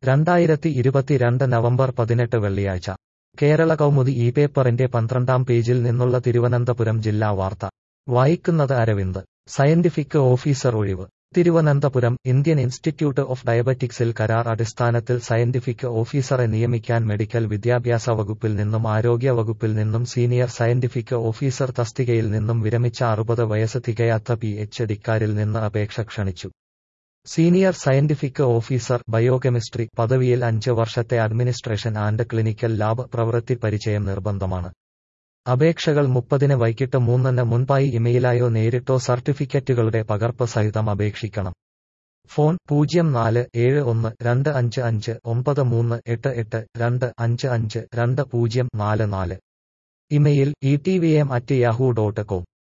രണ്ടായിരത്തി ഇരുപത്തിരണ്ട് നവംബർ പതിനെട്ട് വെള്ളിയാഴ്ച കേരള കൗമുദി ഈ പേപ്പറിന്റെ പന്ത്രണ്ടാം പേജിൽ നിന്നുള്ള തിരുവനന്തപുരം ജില്ലാ വാർത്ത വായിക്കുന്നത് അരവിന്ദ് സയന്റിഫിക് ഓഫീസർ ഒഴിവ് തിരുവനന്തപുരം ഇന്ത്യൻ ഇൻസ്റ്റിറ്റ്യൂട്ട് ഓഫ് ഡയബറ്റിക്സിൽ കരാർ അടിസ്ഥാനത്തിൽ സയന്റിഫിക് ഓഫീസറെ നിയമിക്കാൻ മെഡിക്കൽ വിദ്യാഭ്യാസ വകുപ്പിൽ നിന്നും ആരോഗ്യ വകുപ്പിൽ നിന്നും സീനിയർ സയന്റിഫിക് ഓഫീസർ തസ്തികയിൽ നിന്നും വിരമിച്ച അറുപത് വയസ്സ് തികയാത്ത പി എച്ച് ഡിക്കാരിൽ നിന്ന് അപേക്ഷ ക്ഷണിച്ചു സീനിയർ സയന്റിഫിക് ഓഫീസർ ബയോകെമിസ്ട്രി പദവിയിൽ അഞ്ച് വർഷത്തെ അഡ്മിനിസ്ട്രേഷൻ ആൻഡ് ക്ലിനിക്കൽ ലാബ് പ്രവൃത്തി പരിചയം നിർബന്ധമാണ് അപേക്ഷകൾ മുപ്പതിന് വൈകിട്ട് മൂന്നിന് മുൻപായി ഇമെയിലായോ നേരിട്ടോ സർട്ടിഫിക്കറ്റുകളുടെ പകർപ്പ് സഹിതം അപേക്ഷിക്കണം ഫോൺ പൂജ്യം നാല് ഏഴ് ഒന്ന് രണ്ട് അഞ്ച് അഞ്ച് ഒമ്പത് മൂന്ന് എട്ട് എട്ട് രണ്ട് അഞ്ച് അഞ്ച് രണ്ട് പൂജ്യം നാല് നാല് email E T V M at Yahoo dot com